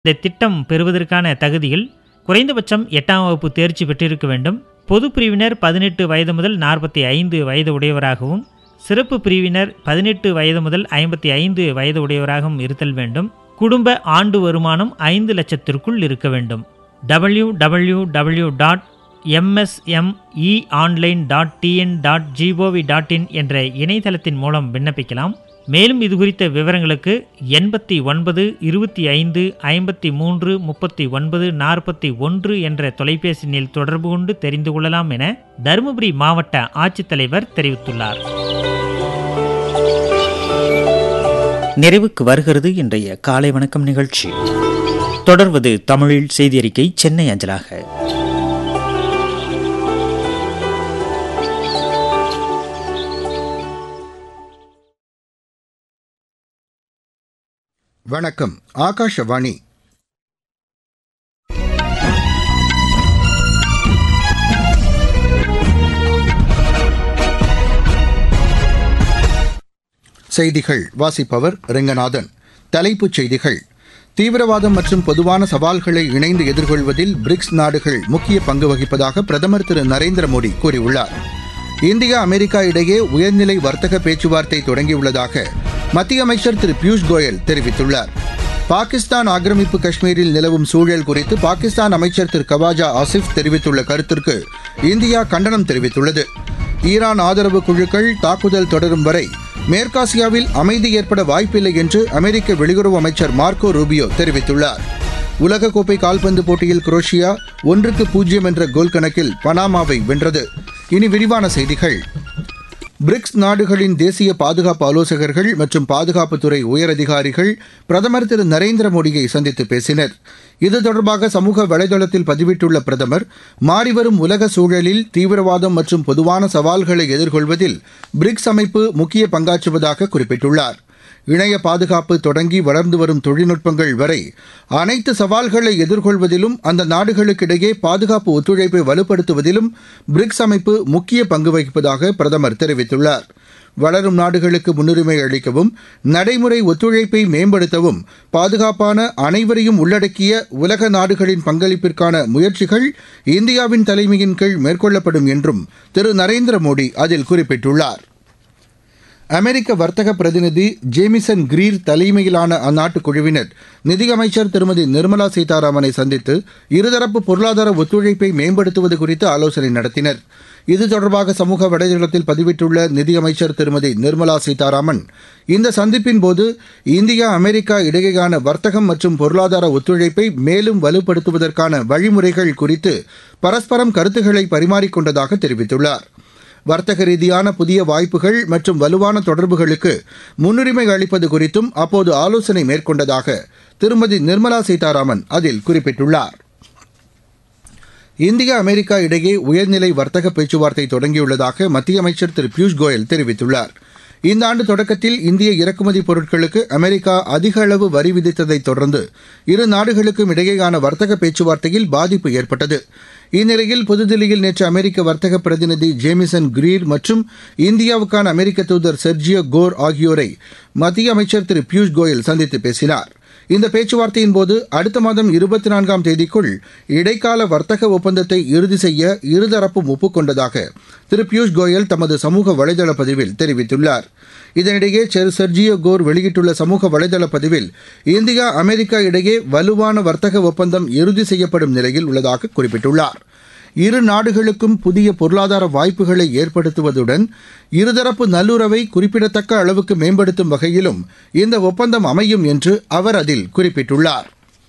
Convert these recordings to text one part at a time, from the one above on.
இந்த திட்டம் பெறுவதற்கான தகுதிகள் குறைந்தபட்சம் எட்டாம் வகுப்பு தேர்ச்சி பெற்றிருக்க வேண்டும் பொது பிரிவினர் பதினெட்டு வயது முதல் நாற்பத்தி ஐந்து வயது உடையவராகவும் சிறப்பு பிரிவினர் பதினெட்டு வயது முதல் ஐம்பத்தி ஐந்து வயது உடையவராகவும் இருத்தல் வேண்டும் குடும்ப ஆண்டு வருமானம் ஐந்து லட்சத்திற்குள் இருக்க வேண்டும் W W W dot M S M E online dot T N dot G O V dot in என்ற இணையதளத்தின் மூலம் விண்ணப்பிக்கலாம் மேலும் இது குறித்த விவரங்களுக்கு எண்பத்தி ஒன்பது இருபத்தி ஐந்து ஐம்பத்தி மூன்று முப்பத்தி ஒன்பது நாற்பத்தி ஒன்று என்ற தொலைபேசி எண்ணில் தொடர்பு கொண்டு தெரிந்து கொள்ளலாம் என தருமபுரி மாவட்ட ஆட்சித்தலைவர் தெரிவித்துள்ளார் நிறைவுக்கு வருகிறது இன்றைய காலை வணக்கம் நிகழ்ச்சி தொடர்வது தமிழில் செய்தியறிக்கை சென்னை அஞ்சலாக வணக்கம் ஆகாஷவாணி செய்திகள் வாசிப்பவர் ரெங்கநாதன் தலைப்புச் செய்திகள் தீவிரவாதம் மற்றும் பொதுவான சவால்களை இணைந்து எதிர்கொள்வதில் பிரிக்ஸ் நாடுகள் முக்கிய பங்கு வகிப்பதாக பிரதமர் திரு நரேந்திர மோடி கூறியுள்ளார் இந்தியா அமெரிக்கா இடையே உயர்நிலை வர்த்தக பேச்சுவார்த்தை தொடங்கியுள்ளதாக மத்திய அமைச்சர் திரு பியூஷ் கோயல் தெரிவித்துள்ளார் பாகிஸ்தான் ஆக்கிரமிப்பு காஷ்மீரில் நிலவும் சூழல் குறித்து பாகிஸ்தான் அமைச்சர் திரு கவாஜா ஆசிப் தெரிவித்துள்ள கருத்திற்கு இந்தியா கண்டனம் தெரிவித்துள்ளது ஈரான் ஆதரவு குழுக்கள் தாக்குதல் தொடரும் வரை மேற்காசியாவில் அமைதி ஏற்பட வாய்ப்பில்லை என்று அமெரிக்க வெளியுறவு அமைச்சர் மார்க்கோ ரூபியோ தெரிவித்துள்ளார் உலகக்கோப்பை கால்பந்து போட்டியில் குரோஷியா ஒன்றுக்கு பூஜ்ஜியம் என்ற கோல் கணக்கில் பனாமாவை வென்றது இனி விரிவான செய்திகள் பிரிக்ஸ் நாடுகளின் தேசிய பாதுகாப்பு ஆலோசகர்கள் மற்றும் பாதுகாப்புத்துறை உயரதிகாரிகள் பிரதமர் திரு நரேந்திர மோடியை சந்தித்து பேசினர் இது தொடர்பாக சமூக வலைதளத்தில் பதிவிட்டுள்ள பிரதமர் மாறிவரும் உலக சூழலில் தீவிரவாதம் மற்றும் பொதுவான சவால்களை எதிர்கொள்வதில் பிரிக்ஸ் அமைப்பு முக்கிய பங்காற்றுவதாக குறிப்பிட்டுள்ளார் இணைய பாதுகாப்பு தொடங்கி வளர்ந்து வரும் தொழில்நுட்பங்கள் வரை அனைத்து சவால்களை எதிர்கொள்வதிலும் அந்த நாடுகளுக்கிடையே பாதுகாப்பு ஒத்துழைப்பை வலுப்படுத்துவதிலும் பிரிக்ஸ் அமைப்பு முக்கிய பங்கு வகிப்பதாக பிரதமர் தெரிவித்துள்ளார் வளரும் நாடுகளுக்கு முன்னுரிமை அளிக்கவும் நடைமுறை ஒத்துழைப்பை மேம்படுத்தவும் பாதுகாப்பான அனைவரையும் உள்ளடக்கிய உலக நாடுகளின் பங்களிப்பிற்கான முயற்சிகள் இந்தியாவின் தலைமையின் கீழ் மேற்கொள்ளப்படும் என்றும் திரு நரேந்திர மோடி அதில் குறிப்பிட்டுள்ளார் அமெரிக்க வர்த்தக பிரதிநிதி ஜேமிசன் கிரீர் தலைமையிலான அந்நாட்டு குழுவினர் நிதியமைச்சர் திருமதி நிர்மலா சீதாராமனை சந்தித்து இருதரப்பு பொருளாதார ஒத்துழைப்பை மேம்படுத்துவது குறித்து ஆலோசனை நடத்தினர் இது தொடர்பாக சமூக வலைதளத்தில் பதிவிட்டுள்ள நிதியமைச்சர் திருமதி நிர்மலா சீதாராமன் இந்த சந்திப்பின் போது இந்தியா அமெரிக்கா இடையேயான வர்த்தகம் மற்றும் பொருளாதார ஒத்துழைப்பை மேலும் வலுப்படுத்துவதற்கான வழிமுறைகள் குறித்து பரஸ்பரம் கருத்துக்களை பரிமாறிக்கொண்டதாக தெரிவித்துள்ளார் வர்த்தக ரீதியான புதிய வாய்ப்புகள் மற்றும் வலுவான தொடர்புகளுக்கு முன்னுரிமை அளிப்பது குறித்தும் அப்போது ஆலோசனை மேற்கொண்டதாக திருமதி நிர்மலா சீதாராமன் அதில் குறிப்பிட்டுள்ளார் இந்தியா அமெரிக்கா இடையே உயர்நிலை வர்த்தக பேச்சுவார்த்தை தொடங்கியுள்ளதாக மத்திய அமைச்சர் திரு பியூஷ் கோயல் தெரிவித்துள்ளார் இந்த ஆண்டு தொடக்கத்தில் இந்திய இறக்குமதி பொருட்களுக்கு அமெரிக்கா அதிக அளவு வரி விதித்ததைத் தொடர்ந்து இரு நாடுகளுக்கும் இடையேயான வர்த்தக பேச்சுவார்த்தையில் பாதிப்பு ஏற்பட்டது இந்நிலையில் புதுதில்லியில் நேற்று அமெரிக்க வர்த்தக பிரதிநிதி ஜேமிசன் கிரீர் மற்றும் இந்தியாவுக்கான அமெரிக்க தூதர் செர்ஜியோ கோர் ஆகியோரை மத்திய அமைச்சர் திரு பியூஷ் கோயல் சந்தித்து பேசினார் இந்த பேச்சுவார்த்தையின் போது அடுத்த மாதம் இருபத்தி நான்காம் தேதிக்குள் இடைக்கால வர்த்தக ஒப்பந்தத்தை இறுதி செய்ய இருதரப்பும் ஒப்புக்கொண்டதாக திரு பியூஷ் கோயல் தமது சமூக வலைதள பதிவில் தெரிவித்துள்ளார் இதனிடையே செர்ஜியோ கோர் வெளியிட்டுள்ள சமூக வலைதள பதிவில் இந்தியா அமெரிக்கா இடையே வலுவான வர்த்தக ஒப்பந்தம் இறுதி செய்யப்படும் நிலையில் உள்ளதாக குறிப்பிட்டுள்ளார் இரு நாடுகளுக்கும் புதிய பொருளாதார வாய்ப்புகளை ஏற்படுத்துவதுடன் இருதரப்பு நல்லுறவை குறிப்பிடத்தக்க அளவுக்கு மேம்படுத்தும் வகையிலும் இந்த ஒப்பந்தம் அமையும் என்று அவர் அதில் குறிப்பிட்டுள்ளார்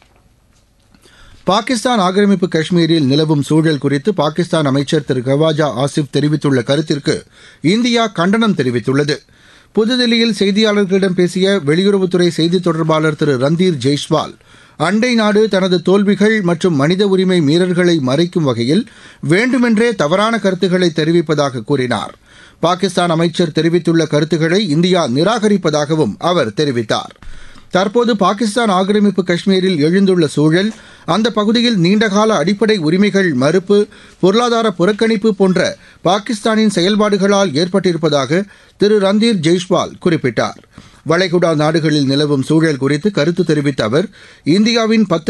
பாகிஸ்தான் ஆக்கிரமிப்பு காஷ்மீரில் நிலவும் சூழல் குறித்து பாகிஸ்தான் அமைச்சர் திரு கவாஜா ஆசிப் தெரிவித்துள்ள கருத்திற்கு இந்தியா கண்டனம் தெரிவித்துள்ளது புதுதில்லியில் செய்தியாளர்களிடம் பேசிய வெளியுறவுத்துறை செய்தித் தொடர்பாளர் திரு ரந்தீர் ஜெய்ஸ்வால் அண்டை நாடு தனது தோல்விகள் மற்றும் மனித உரிமை மீறல்களை மறைக்கும் வகையில் வேண்டுமென்றே தவறான கருத்துக்களை தெரிவிப்பதாக கூறினார் பாகிஸ்தான் அமைச்சர் தெரிவித்துள்ள கருத்துக்களை இந்தியா நிராகரிப்பதாகவும் அவர் தெரிவித்தார் தற்போது பாகிஸ்தான் ஆக்கிரமிப்பு காஷ்மீரில் எழுந்துள்ள சூழல் அந்த பகுதியில் நீண்டகால அடிப்படை உரிமைகள் மறுப்பு பொருளாதார புறக்கணிப்பு போன்ற பாகிஸ்தானின் செயல்பாடுகளால் ஏற்பட்டிருப்பதாக திரு ரந்தீர் ஜெய்ஸ்வால் குறிப்பிட்டார் வளைகுடா நாடுகளில் நிலவும் சூழல் குறித்து கருத்து தெரிவித்த அவர் இந்தியாவின் பத்து